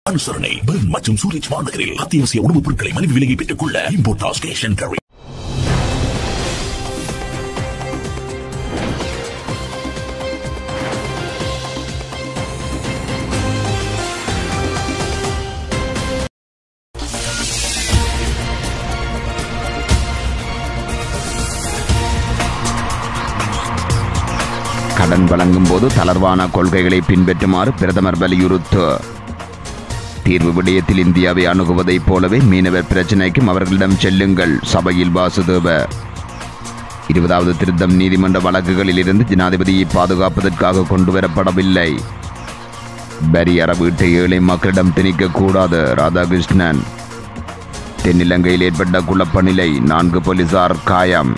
அனுசரணை பெர்ன் மற்றும் சூரிச் மாநகரில் அத்தியாவசிய உணவுப் பொருட்களை மலிவு விலையை பெற்றுக் கொள்ள இம்போர்டாஸ் கேஷ் அண்ட் கேரி கடன் வழங்கும் போது தளர்வான கொள்கைகளை பின்பற்றுமாறு பிரதமர் வலியுறுத்து தீர்வு விடயத்தில் இந்தியாவை அணுகுவதைப் போலவே மீனவர் பிரச்சினைக்கும் அவர்களிடம் செல்லுங்கள் சபையில் வாசுதேவ இருபதாவது திருத்தம் நீதிமன்ற வழக்குகளில் இருந்து ஜனாதிபதியை பாதுகாப்பதற்காக கொண்டுவரப்படவில்லை வரி அறவீட்டை ஏழை மக்களிடம் திணிக்கக்கூடாது ராதாகிருஷ்ணன் தென்னிலங்கையில் ஏற்பட்ட குழப்ப நிலை நான்கு போலீசார் காயம்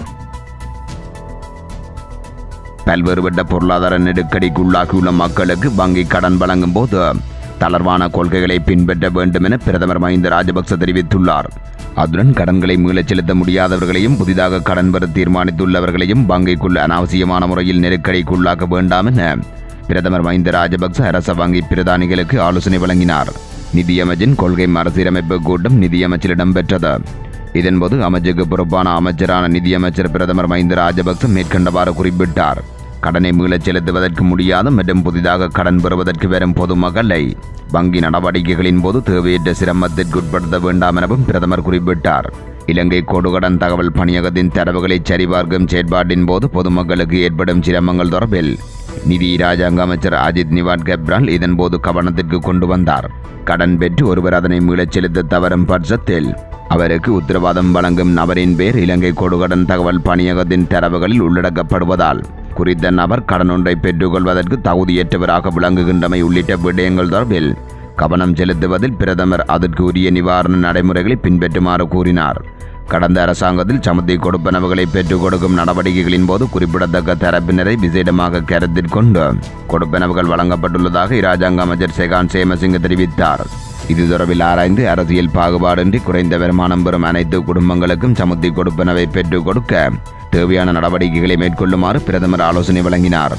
பல்வேறுபட்ட பொருளாதார நெருக்கடிக்குள்ளாகியுள்ள மக்களுக்கு வங்கி கடன் வழங்கும் போது தளர்வான கொள்கைகளை பின்பற்ற வேண்டும் என பிரதமர் மஹிந்த ராஜபக்ச தெரிவித்துள்ளார் அதுடன் கடன்களை மீளச் செலுத்த முடியாதவர்களையும் புதிதாக கடன் பெற தீர்மானித்துள்ளவர்களையும் வங்கிக்குள் அனாவசியமான முறையில் நெருக்கடிக்குள்ளாக்க வேண்டாம் என பிரதமர் மஹிந்த ராஜபக்ச அரச வங்கி பிரதானிகளுக்கு ஆலோசனை வழங்கினார் நிதியமைச்சின் கொள்கை மறுசீரமைப்பு கூட்டம் நிதியமைச்சில் இடம்பெற்றது இதன்போது அமைச்சுக்கு பொறுப்பான அமைச்சரான நிதியமைச்சர் பிரதமர் மஹிந்த ராஜபக்ச மேற்கண்டவாறு குறிப்பிட்டார் கடனை மீளச் செலுத்துவதற்கு முடியாத மற்றும் புதிதாக கடன் பெறுவதற்கு வரும் பொதுமக்களை வங்கி நடவடிக்கைகளின் போது தேவையற்ற சிரமத்திற்கு உட்படுத்த வேண்டாம் எனவும் பிரதமர் குறிப்பிட்டார் இலங்கை கொடுகடன் தகவல் பணியகத்தின் தரவுகளை சரிபார்க்கும் செயற்பாட்டின் போது பொதுமக்களுக்கு ஏற்படும் சிரமங்கள் தொடர்பில் நிதி ராஜாங்க அமைச்சர் அஜித் நிவாட் கப்ரால் இதன்போது கவனத்திற்கு கொண்டு வந்தார் கடன் பெற்று ஒருவர் அதனை மீளச் செலுத்த தவறும் பட்சத்தில் அவருக்கு உத்தரவாதம் வழங்கும் நபரின் பேர் இலங்கை கொடுகடன் தகவல் பணியகத்தின் தரவுகளில் உள்ளடக்கப்படுவதால் குறித்த நபர் கடன் ஒன்றை பெற்றுக்கொள்வதற்கு தகுதியற்றவராக விளங்குகின்றமை உள்ளிட்ட விடயங்கள் தொடர்பில் கவனம் செலுத்துவதில் பிரதமர் அதற்கு உரிய நிவாரண நடைமுறைகளை பின்பற்றுமாறு கூறினார் கடந்த அரசாங்கத்தில் சமத்தி கொடுப்பனவுகளை பெற்றுக் கொடுக்கும் நடவடிக்கைகளின் போது குறிப்பிடத்தக்க தரப்பினரை விசேடமாக கருத்தில் கொண்டு கொடுப்பனவுகள் வழங்கப்பட்டுள்ளதாக இராஜாங்க அமைச்சர் செகான் சேமசிங்க தெரிவித்தார் இது தொடர்பில் ஆராய்ந்து அரசியல் பாகுபாடின்றி குறைந்த வருமானம் பெறும் அனைத்து குடும்பங்களுக்கும் சமுத்தி கொடுப்பனவை பெற்றுக் கொடுக்க தேவையான நடவடிக்கைகளை மேற்கொள்ளுமாறு பிரதமர் ஆலோசனை வழங்கினார்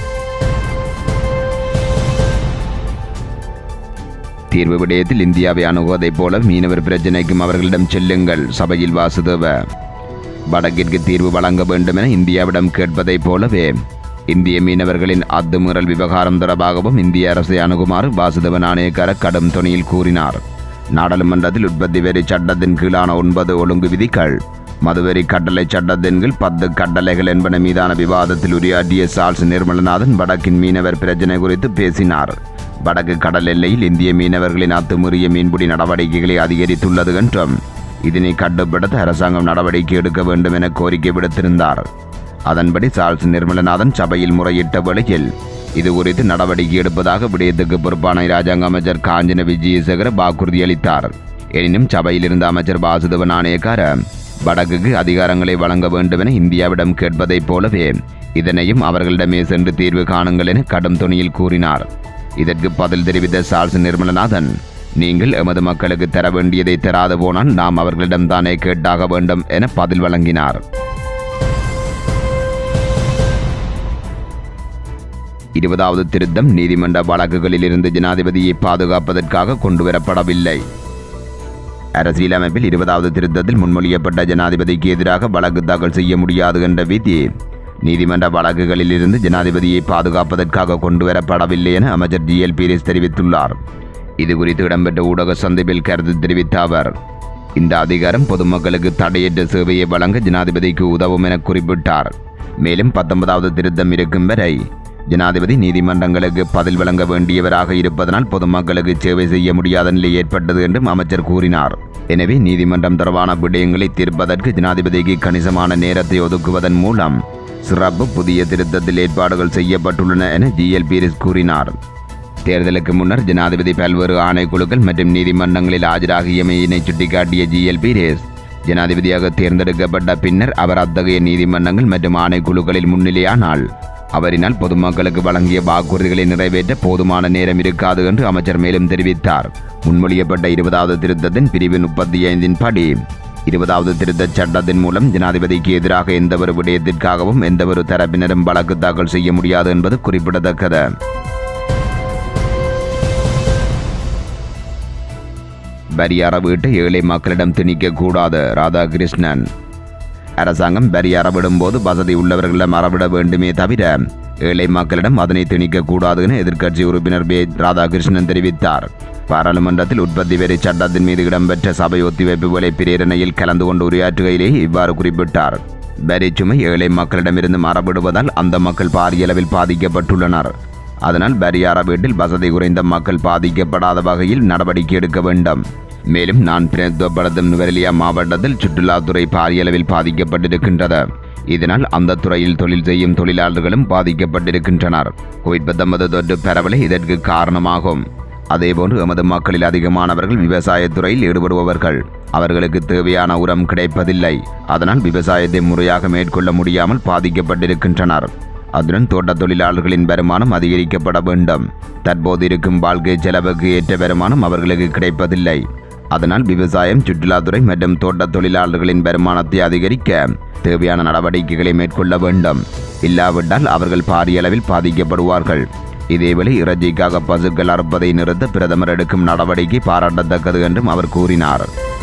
தீர்வு விடயத்தில் இந்தியாவை அணுகுவதைப் போல மீனவர் பிரச்சினைக்கும் அவர்களிடம் செல்லுங்கள் சபையில் வாசுதேவ வடக்கிற்கு தீர்வு வழங்க வேண்டும் என இந்தியாவிடம் கேட்பதைப் போலவே இந்திய மீனவர்களின் அத்துமீறல் விவகாரம் தொடர்பாகவும் இந்திய அரசை அணுகுமாறு வாசுதேவ நாணயக்கார கடும் துணியில் கூறினார் நாடாளுமன்றத்தில் உற்பத்தி வரி சட்டத்தின் கீழான ஒன்பது ஒழுங்கு விதிகள் மதுவெறி கட்டளை சட்டத்தின் கீழ் பத்து கட்டளைகள் என்பன மீதான விவாதத்தில் உரையாற்றிய சார்ல்ஸ் நிர்மலநாதன் வடக்கின் மீனவர் பிரச்சினை குறித்து பேசினார் வடக்கு கடல் எல்லையில் இந்திய மீனவர்களின் அத்துமீறிய மீன்பிடி நடவடிக்கைகளை அதிகரித்துள்ளது என்றும் இதனை கட்டுப்படுத்த அரசாங்கம் நடவடிக்கை எடுக்க வேண்டும் என கோரிக்கை விடுத்திருந்தார் அதன்படி சார்ல்ஸ் நிர்மலநாதன் சபையில் முறையிட்ட வேளையில் இது குறித்து நடவடிக்கை எடுப்பதாக விடயத்துக்கு பொறுப்பான இராஜாங்க அமைச்சர் காஞ்சன விஜயசேகர வாக்குறுதி அளித்தார் எனினும் சபையில் இருந்த அமைச்சர் வாசுதேவ நாணயக்கார வடக்குக்கு அதிகாரங்களை வழங்க வேண்டும் என இந்தியாவிடம் கேட்பதைப் போலவே இதனையும் அவர்களிடமே சென்று தீர்வு காணுங்கள் என கடும் துணியில் கூறினார் இதற்கு பதில் தெரிவித்த சார்ல்ஸ் நிர்மலநாதன் நீங்கள் எமது மக்களுக்கு தர வேண்டியதை தராது போனால் நாம் அவர்களிடம் தானே கேட்டாக வேண்டும் என பதில் வழங்கினார் இருபதாவது திருத்தம் நீதிமன்ற வழக்குகளில் இருந்து ஜனாதிபதியை பாதுகாப்பதற்காக கொண்டுவரப்படவில்லை அரசியலமைப்பில் இருபதாவது திருத்தத்தில் முன்மொழியப்பட்ட ஜனாதிபதிக்கு எதிராக வழக்கு தாக்கல் செய்ய முடியாது என்ற விதி நீதிமன்ற வழக்குகளில் இருந்து ஜனாதிபதியை பாதுகாப்பதற்காக கொண்டுவரப்படவில்லை என அமைச்சர் ஜி எல் பீரிஸ் தெரிவித்துள்ளார் இது குறித்து இடம்பெற்ற ஊடக சந்திப்பில் கருத்து தெரிவித்த அவர் இந்த அதிகாரம் பொதுமக்களுக்கு தடையற்ற சேவையை வழங்க ஜனாதிபதிக்கு உதவும் என குறிப்பிட்டார் மேலும் பத்தொன்பதாவது திருத்தம் இருக்கும் வரை ஜனாதிபதி நீதிமன்றங்களுக்கு பதில் வழங்க வேண்டியவராக இருப்பதனால் பொதுமக்களுக்கு சேவை செய்ய முடியாத நிலை ஏற்பட்டது என்றும் அமைச்சர் கூறினார் எனவே நீதிமன்றம் தொடர்பான விடயங்களை தீர்ப்பதற்கு ஜனாதிபதிக்கு கணிசமான நேரத்தை ஒதுக்குவதன் மூலம் சிறப்பு புதிய திருத்தத்தில் ஏற்பாடுகள் செய்யப்பட்டுள்ளன என ஜிஎல் பீரிஸ் கூறினார் தேர்தலுக்கு முன்னர் ஜனாதிபதி பல்வேறு ஆணைக்குழுக்கள் மற்றும் நீதிமன்றங்களில் ஆஜராகியமையினை சுட்டிக்காட்டிய ஜிஎல் பீரிஸ் ஜனாதிபதியாக தேர்ந்தெடுக்கப்பட்ட பின்னர் அவர் அத்தகைய நீதிமன்றங்கள் மற்றும் ஆணைக்குழுக்களில் முன்னிலையானால் அவரினால் பொதுமக்களுக்கு வழங்கிய வாக்குறுதிகளை நிறைவேற்ற போதுமான நேரம் இருக்காது என்று அமைச்சர் மேலும் தெரிவித்தார் முன்மொழியப்பட்ட இருபதாவது திருத்தத்தின் பிரிவு முப்பத்தி ஐந்தின் படி இருபதாவது திருத்தச் சட்டத்தின் மூலம் ஜனாதிபதிக்கு எதிராக எந்தவொரு விடயத்திற்காகவும் எந்தவொரு தரப்பினரும் வழக்கு தாக்கல் செய்ய முடியாது என்பது குறிப்பிடத்தக்கது பரியார வீட்டை ஏழை மக்களிடம் திணிக்க கூடாது ராதாகிருஷ்ணன் அரசாங்கம் வரி அறவிடும்போது வசதி உள்ளவர்களிடம் அறவிட வேண்டுமே தவிர ஏழை மக்களிடம் அதனை திணிக்க கூடாது என எதிர்க்கட்சி உறுப்பினர் பே ராதாகிருஷ்ணன் தெரிவித்தார் பாராளுமன்றத்தில் உற்பத்தி வரி சட்டத்தின் மீது இடம்பெற்ற சபை ஒத்திவைப்பு வேலை பிரேரணையில் கலந்து கொண்டு உரையாற்றுகையிலேயே இவ்வாறு குறிப்பிட்டார் வரி சுமை ஏழை மக்களிடமிருந்து மறவிடுவதால் அந்த மக்கள் பாரிய அளவில் பாதிக்கப்பட்டுள்ளனர் அதனால் பரியார வீட்டில் வசதி குறைந்த மக்கள் பாதிக்கப்படாத வகையில் நடவடிக்கை எடுக்க வேண்டும் மேலும் நான் பிரதித்துவப்படுத்தும் நுவரெலியா மாவட்டத்தில் சுற்றுலாத்துறை பாரிய அளவில் பாதிக்கப்பட்டிருக்கின்றது இதனால் அந்த துறையில் தொழில் செய்யும் தொழிலாளர்களும் பாதிக்கப்பட்டிருக்கின்றனர் கோவிட் பத்தொன்பது தொற்று பரவலே இதற்கு காரணமாகும் அதேபோன்று எமது மக்களில் அதிகமானவர்கள் விவசாயத்துறையில் ஈடுபடுபவர்கள் அவர்களுக்கு தேவையான உரம் கிடைப்பதில்லை அதனால் விவசாயத்தை முறையாக மேற்கொள்ள முடியாமல் பாதிக்கப்பட்டிருக்கின்றனர் அதுடன் தோட்டத் தொழிலாளர்களின் வருமானம் அதிகரிக்கப்பட வேண்டும் தற்போது இருக்கும் வாழ்க்கை செலவுக்கு ஏற்ற வருமானம் அவர்களுக்கு கிடைப்பதில்லை அதனால் விவசாயம் சுற்றுலாத்துறை மற்றும் தோட்டத் தொழிலாளர்களின் வருமானத்தை அதிகரிக்க தேவையான நடவடிக்கைகளை மேற்கொள்ள வேண்டும் இல்லாவிட்டால் அவர்கள் பாரிய அளவில் பாதிக்கப்படுவார்கள் இதேவேளை இறைச்சிக்காக பசுக்கள் அறுப்பதை நிறுத்த பிரதமர் எடுக்கும் நடவடிக்கை பாராட்டத்தக்கது என்றும் அவர் கூறினார்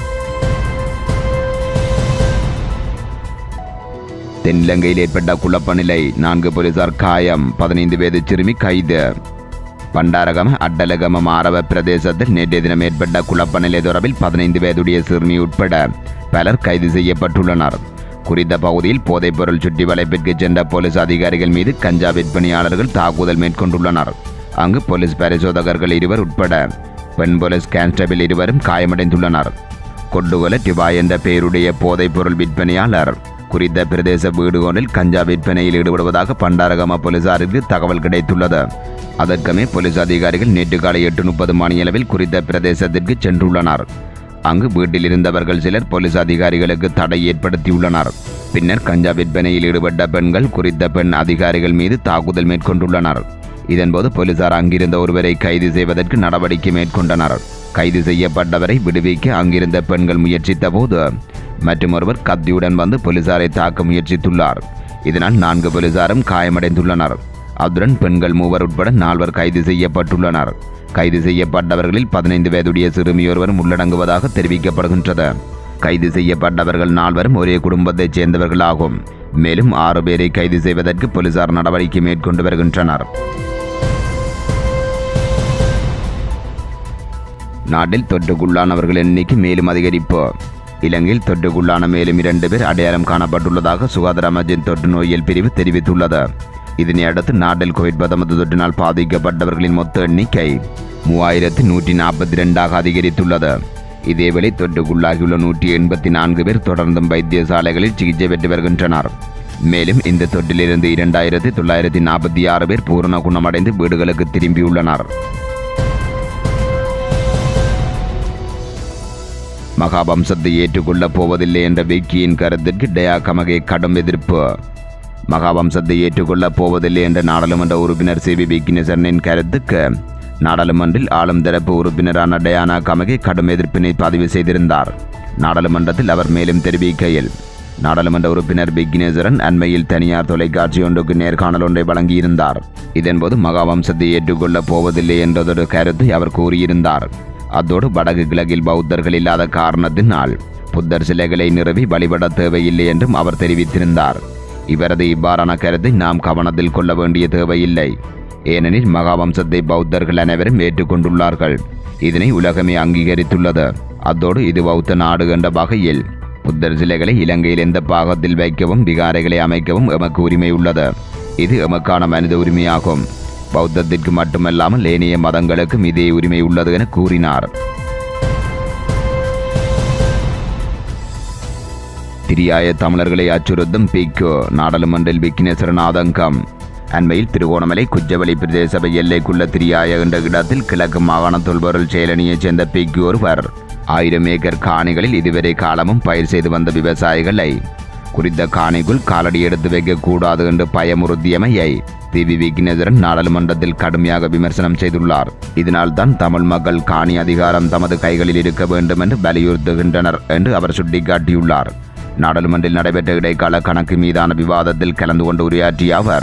தென்னிலங்கையில் ஏற்பட்ட குழப்ப நிலை நான்கு போலீசார் காயம் பதினைந்து வயது சிறுமி கைது பண்டாரகம அட்டலகம மாரவ பிரதேசத்தில் நேற்றைய தினம் ஏற்பட்ட குழப்ப நிலை தொடர்பில் பதினைந்து வயதுடைய சிறுமி உட்பட பலர் கைது செய்யப்பட்டுள்ளனர் குறித்த பகுதியில் போதைப்பொருள் சுற்றி வளைப்பிற்கு சென்ற போலீஸ் அதிகாரிகள் மீது கஞ்சா விற்பனையாளர்கள் தாக்குதல் மேற்கொண்டுள்ளனர் அங்கு போலீஸ் பரிசோதகர்கள் இருவர் உட்பட பெண் போலீஸ் கான்ஸ்டபிள் இருவரும் காயமடைந்துள்ளனர் கொண்டுகொல டிபாய் என்ற பெயருடைய போதைப்பொருள் விற்பனையாளர் குறித்த பிரதேச வீடு ஒன்றில் கஞ்சா விற்பனையில் ஈடுபடுவதாக பண்டாரகம போலீசாருக்கு தகவல் கிடைத்துள்ளது அதற்கமே போலீஸ் அதிகாரிகள் நேற்று காலை எட்டு முப்பது மணியளவில் குறித்த பிரதேசத்திற்கு சென்றுள்ளனர் அங்கு வீட்டில் இருந்தவர்கள் சிலர் போலீஸ் அதிகாரிகளுக்கு தடை ஏற்படுத்தியுள்ளனர் பின்னர் கஞ்சா விற்பனையில் ஈடுபட்ட பெண்கள் குறித்த பெண் அதிகாரிகள் மீது தாக்குதல் மேற்கொண்டுள்ளனர் இதன்போது போலீசார் அங்கிருந்த ஒருவரை கைது செய்வதற்கு நடவடிக்கை மேற்கொண்டனர் கைது செய்யப்பட்டவரை விடுவிக்க அங்கிருந்த பெண்கள் முயற்சித்த போது மற்றும் ஒருவர் கத்தியுடன் வந்து போலீசாரை தாக்க முயற்சித்துள்ளார் இதனால் நான்கு போலீசாரும் காயமடைந்துள்ளனர் அத்துடன் பெண்கள் மூவர் உட்பட நால்வர் கைது செய்யப்பட்டுள்ளனர் கைது செய்யப்பட்டவர்களில் பதினைந்து வயதுடைய சிறுமியொருவரும் உள்ளடங்குவதாக தெரிவிக்கப்படுகின்றது கைது செய்யப்பட்டவர்கள் நால்வரும் ஒரே குடும்பத்தைச் சேர்ந்தவர்களாகும் மேலும் ஆறு பேரை கைது செய்வதற்கு போலீசார் நடவடிக்கை மேற்கொண்டு வருகின்றனர் நாட்டில் தொற்றுக்குள்ளானவர்கள் எண்ணிக்கை மேலும் அதிகரிப்பு இலங்கையில் தொற்றுக்குள்ளான மேலும் இரண்டு பேர் அடையாளம் காணப்பட்டுள்ளதாக சுகாதார அமைச்சின் தொற்று நோயியல் பிரிவு தெரிவித்துள்ளது இதனை அடுத்து நாட்டில் கோவிட் பத்தொன்பது தொற்றினால் பாதிக்கப்பட்டவர்களின் மொத்த எண்ணிக்கை மூவாயிரத்து நூற்றி நாற்பத்தி ரெண்டாக அதிகரித்துள்ளது இதேவேளை தொற்றுக்குள்ளாகியுள்ள நூற்றி எண்பத்தி நான்கு பேர் தொடர்ந்தும் வைத்தியசாலைகளில் சிகிச்சை பெற்று வருகின்றனர் மேலும் இந்த தொற்றிலிருந்து இரண்டாயிரத்தி தொள்ளாயிரத்தி நாற்பத்தி ஆறு பேர் பூரண குணமடைந்து வீடுகளுக்கு திரும்பியுள்ளனர் மகாவம்சத்தை ஏற்றுக்கொள்ளப் போவதில்லை என்ற விக்கியின் கருத்திற்கு டயா கமகே கடும் எதிர்ப்பு மகாவம்சத்தை ஏற்றுக்கொள்ளப் போவதில்லை என்ற நாடாளுமன்ற உறுப்பினர் சி வி விக்னேசனின் கருத்துக்கு நாடாளுமன்றில் ஆளும் தரப்பு உறுப்பினரான டயானா கமகே கடும் எதிர்ப்பினை பதிவு செய்திருந்தார் நாடாளுமன்றத்தில் அவர் மேலும் தெரிவிக்கையில் நாடாளுமன்ற உறுப்பினர் விக்னேஸ்வரன் அண்மையில் தனியார் தொலைக்காட்சி ஒன்றுக்கு நேர்காணல் ஒன்றை வழங்கியிருந்தார் இதன்போது மகாவம்சத்தை ஏற்றுக்கொள்ளப் போவதில்லை என்றதொரு கருத்தை அவர் கூறியிருந்தார் அத்தோடு வடக்கு கிழக்கில் பௌத்தர்கள் இல்லாத காரணத்தினால் புத்தர் சிலைகளை நிறுவி வழிபட தேவையில்லை என்றும் அவர் தெரிவித்திருந்தார் இவரது இவ்வாறான கருத்தை நாம் கவனத்தில் கொள்ள வேண்டிய தேவையில்லை ஏனெனில் மகாவம்சத்தை பௌத்தர்கள் அனைவரும் ஏற்றுக்கொண்டுள்ளார்கள் இதனை உலகமே அங்கீகரித்துள்ளது அத்தோடு இது பௌத்த நாடு என்ற வகையில் புத்தர் சிலைகளை இலங்கையில் எந்த பாகத்தில் வைக்கவும் விகாரைகளை அமைக்கவும் எமக்கு உரிமை உள்ளது இது எமக்கான மனித உரிமையாகும் பௌத்தத்திற்கு மட்டுமல்லாமல் ஏனைய மதங்களுக்கும் இதே உரிமை உள்ளது என கூறினார் திரியாய தமிழர்களை அச்சுறுத்தும் பிக்கு நாடாளுமன்றில் விக்னேஸ்வரன் ஆதங்கம் அண்மையில் திருகோணமலை குஜவலி பிரதேச சபை எல்லைக்குள்ள திரியாய என்ற இடத்தில் கிழக்கு மாகாண தொல்பொருள் செயலணியைச் சேர்ந்த பிக்கு ஒருவர் ஆயிரம் ஏக்கர் காணிகளில் இதுவரை காலமும் பயிர் செய்து வந்த விவசாயிகளை குறித்த காணிக்குள் காலடி எடுத்து வைக்கக்கூடாது என்று பயமுறுத்தியமையை தி வி விக்னேஸ்வரன் நாடாளுமன்றத்தில் கடுமையாக விமர்சனம் செய்துள்ளார் இதனால் தான் தமிழ் மக்கள் காணி அதிகாரம் தமது கைகளில் இருக்க வேண்டும் என்று வலியுறுத்துகின்றனர் என்று அவர் சுட்டிக்காட்டியுள்ளார் நாடாளுமன்றில் நடைபெற்ற இடைக்கால கணக்கு மீதான விவாதத்தில் கலந்து கொண்டு உரையாற்றிய அவர்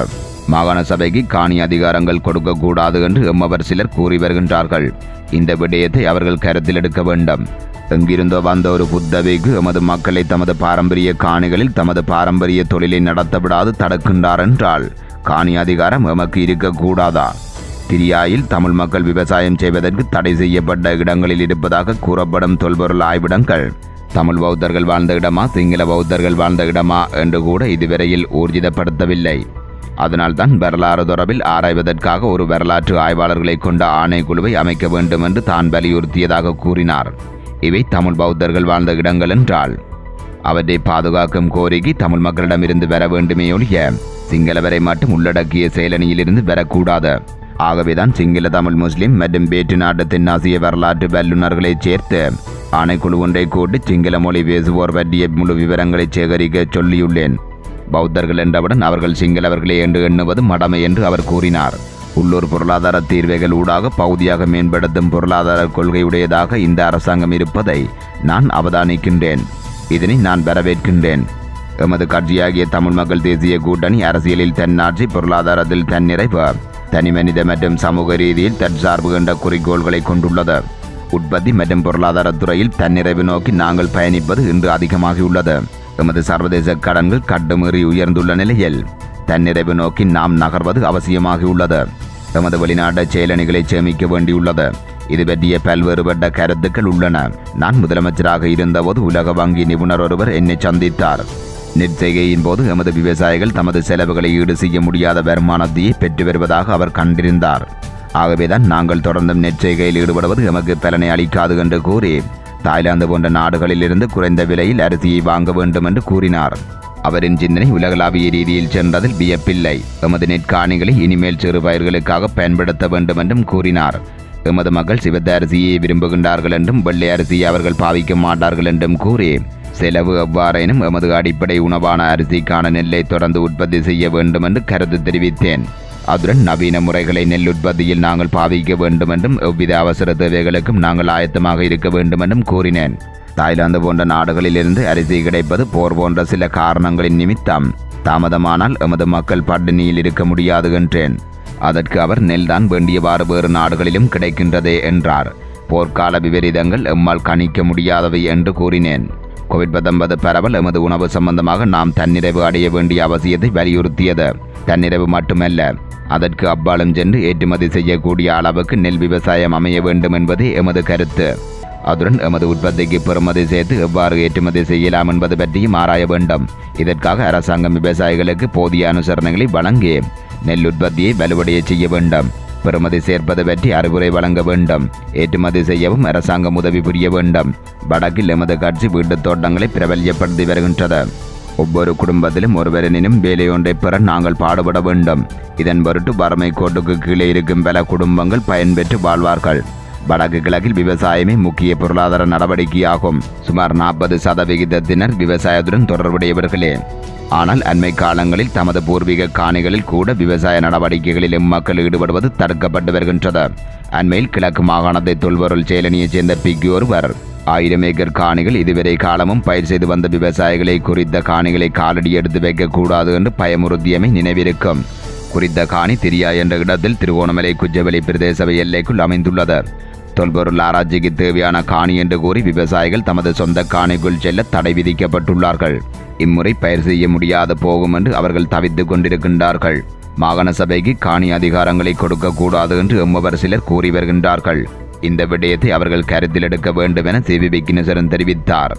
மாகாண சபைக்கு காணி அதிகாரங்கள் கொடுக்கக்கூடாது என்று எம்மவர் சிலர் கூறி வருகின்றார்கள் இந்த விடயத்தை அவர்கள் கருத்தில் எடுக்க வேண்டும் எங்கிருந்தோ வந்த ஒரு புத்தவைக்கு எமது மக்களை தமது பாரம்பரிய காணிகளில் தமது பாரம்பரிய தொழிலை நடத்த விடாது தடுக்கின்றார் என்றால் காணி அதிகாரம் எமக்கு இருக்கக்கூடாதா திரியாயில் தமிழ் மக்கள் விவசாயம் செய்வதற்கு தடை செய்யப்பட்ட இடங்களில் இருப்பதாக கூறப்படும் தொல்பொருள் ஆய்விடங்கள் தமிழ் பௌத்தர்கள் வாழ்ந்த இடமா சிங்கள பௌத்தர்கள் வாழ்ந்த இடமா என்று கூட இதுவரையில் ஊர்ஜிதப்படுத்தவில்லை அதனால்தான் வரலாறு தொடர்பில் ஆராய்வதற்காக ஒரு வரலாற்று ஆய்வாளர்களை கொண்ட ஆணைக்குழுவை அமைக்க வேண்டும் என்று தான் வலியுறுத்தியதாக கூறினார் இவை தமிழ் பௌத்தர்கள் வாழ்ந்த இடங்கள் என்றால் அவற்றை பாதுகாக்கும் கோரிக்கை தமிழ் மக்களிடமிருந்து வர வேண்டுமே ஒழிய சிங்களவரை மட்டும் உள்ளடக்கிய செயலணியிலிருந்து வரக்கூடாது ஆகவேதான் சிங்கள தமிழ் முஸ்லிம் மற்றும் வேற்று நாட்டு தென்னாசிய வரலாற்று வல்லுநர்களைச் சேர்த்து ஆணைக்குழு ஒன்றை கூட்டி சிங்கள மொழி பேசுவோர் பற்றிய முழு விவரங்களை சேகரிக்க சொல்லியுள்ளேன் பௌத்தர்கள் என்றவுடன் அவர்கள் சிங்களவர்களே என்று எண்ணுவது மடமை என்று அவர் கூறினார் உள்ளூர் பொருளாதார தீர்வைகள் ஊடாக பகுதியாக மேம்படுத்தும் பொருளாதார கொள்கையுடையதாக இந்த அரசாங்கம் இருப்பதை நான் அவதானிக்கின்றேன் இதனை நான் வரவேற்கின்றேன் எமது கட்சியாகிய தமிழ் மக்கள் தேசிய கூட்டணி அரசியலில் தன்னாட்சி பொருளாதாரத்தில் தன்னிறைவு தனிமனித மற்றும் சமூக ரீதியில் தற்சார்பு என்ற குறிக்கோள்களை கொண்டுள்ளது உற்பத்தி மற்றும் பொருளாதாரத் துறையில் தன்னிறைவு நோக்கி நாங்கள் பயணிப்பது இன்று அதிகமாகியுள்ளது எமது சர்வதேச கடன்கள் கட்டுமீறி உயர்ந்துள்ள நிலையில் தன்னிறைவு நோக்கி நாம் நகர்வது அவசியமாகியுள்ளது எமது வெளிநாட்டு செயலணிகளை சேமிக்க வேண்டியுள்ளது இது பற்றிய பல்வேறுபட்ட கருத்துக்கள் உள்ளன நான் முதலமைச்சராக இருந்தபோது உலக வங்கி நிபுணர் ஒருவர் என்னை சந்தித்தார் நெற்செய்கையின் போது எமது விவசாயிகள் தமது செலவுகளை ஈடு செய்ய முடியாத வருமானத்தையே பெற்று வருவதாக அவர் கண்டிருந்தார் ஆகவேதான் நாங்கள் தொடர்ந்தும் நெற்செய்கையில் ஈடுபடுவது எமக்கு பலனை அளிக்காது என்று கூறி தாய்லாந்து போன்ற நாடுகளிலிருந்து குறைந்த விலையில் அரிசியை வாங்க வேண்டும் என்று கூறினார் அவரின் சிந்தனை உலகளாவிய ரீதியில் சென்றதில் வியப்பில்லை எமது நெற்காணிகளை இனிமேல் சிறு பயிர்களுக்காக பயன்படுத்த வேண்டும் என்றும் கூறினார் எமது மக்கள் சிவத்த அரிசியை விரும்புகின்றார்கள் என்றும் வெள்ளை அரிசியை அவர்கள் பாவிக்க மாட்டார்கள் என்றும் கூறி செலவு எவ்வாறேனும் எமது அடிப்படை உணவான அரிசிக்கான நெல்லை தொடர்ந்து உற்பத்தி செய்ய வேண்டும் என்று கருத்து தெரிவித்தேன் அதுடன் நவீன முறைகளை நெல் உற்பத்தியில் நாங்கள் பாவிக்க வேண்டும் என்றும் எவ்வித அவசர தேவைகளுக்கும் நாங்கள் ஆயத்தமாக இருக்க வேண்டும் என்றும் கூறினேன் தாய்லாந்து போன்ற நாடுகளிலிருந்து அரிசி கிடைப்பது போர் போன்ற சில காரணங்களின் நிமித்தம் தாமதமானால் எமது மக்கள் பட்டினியில் இருக்க முடியாது என்றேன் அதற்கு அவர் நெல்தான் வேண்டியவாறு வேறு நாடுகளிலும் கிடைக்கின்றதே என்றார் போர்க்கால விபரீதங்கள் எம்மால் கணிக்க முடியாதவை என்று கூறினேன் கோவிட் பத்தொன்பது பரவல் எமது உணவு சம்பந்தமாக நாம் தன்னிறைவு அடைய வேண்டிய அவசியத்தை வலியுறுத்தியது தன்னிறைவு மட்டுமல்ல அதற்கு அப்பாலும் சென்று ஏற்றுமதி செய்யக்கூடிய அளவுக்கு நெல் விவசாயம் அமைய வேண்டும் என்பதே எமது கருத்து அதுடன் எமது உற்பத்திக்கு பெறுமதி சேர்த்து எவ்வாறு ஏற்றுமதி செய்யலாம் என்பது பற்றியும் ஆராய வேண்டும் இதற்காக அரசாங்கம் விவசாயிகளுக்கு போதிய அனுசரணைகளை வழங்கி நெல் உற்பத்தியை வலுவடைய செய்ய வேண்டும் பெறுமதி சேர்ப்பது பற்றி அறிவுரை வழங்க வேண்டும் ஏற்றுமதி செய்யவும் அரசாங்கம் உதவி புரிய வேண்டும் வடக்கில் எமது கட்சி வீட்டுத் தோட்டங்களை பிரபல்யப்படுத்தி வருகின்றது ஒவ்வொரு குடும்பத்திலும் ஒருவரினும் வேலையொன்றை பெற நாங்கள் பாடுபட வேண்டும் இதன் பொருட்டு வறுமை கோட்டுக்கு கீழே இருக்கும் பல குடும்பங்கள் பயன்பெற்று வாழ்வார்கள் வடக்கு கிழக்கில் விவசாயமே முக்கிய பொருளாதார நடவடிக்கையாகும் சுமார் நாற்பது சதவிகிதத்தினர் விவசாயத்துடன் தொடர்புடையவர்களே ஆனால் அண்மை காலங்களில் தமது பூர்வீக காணிகளில் கூட விவசாய நடவடிக்கைகளில் இம்மக்கள் ஈடுபடுவது தடுக்கப்பட்டு வருகின்றது அண்மையில் கிழக்கு மாகாணத்தை தொல்பொருள் செயலணியைச் சேர்ந்த பிக்கு ஒருவர் ஆயிரம் ஏக்கர் காணிகள் இதுவரை காலமும் பயிர் செய்து வந்த விவசாயிகளை குறித்த காணிகளை காலடி எடுத்து வைக்கக்கூடாது என்று பயமுறுத்தியமை நினைவிருக்கும் குறித்த காணி திரியா என்ற இடத்தில் திருவோணமலை குஜவெளி பிரதேச எல்லைக்குள் அமைந்துள்ளது தொல்பொருள் ஆராய்ச்சிக்கு தேவையான காணி என்று கூறி விவசாயிகள் தமது சொந்த காணிக்குள் செல்ல தடை விதிக்கப்பட்டுள்ளார்கள் இம்முறை பயிர் செய்ய முடியாது போகும் என்று அவர்கள் தவித்துக் கொண்டிருக்கின்றார்கள் மாகாண சபைக்கு காணி அதிகாரங்களை கொடுக்கக்கூடாது என்று எம்மவர் சிலர் கூறி வருகின்றார்கள் இந்த விடயத்தை அவர்கள் கருத்தில் எடுக்க வேண்டும் என சி வி விக்னேஸ்வரன் தெரிவித்தார்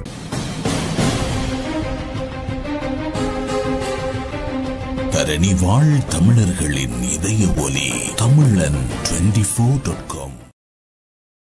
தரணி வாழ் தமிழர்களின் இதய ஒலி தமிழன் டுவெண்டி ஃபோர் டாட் காம்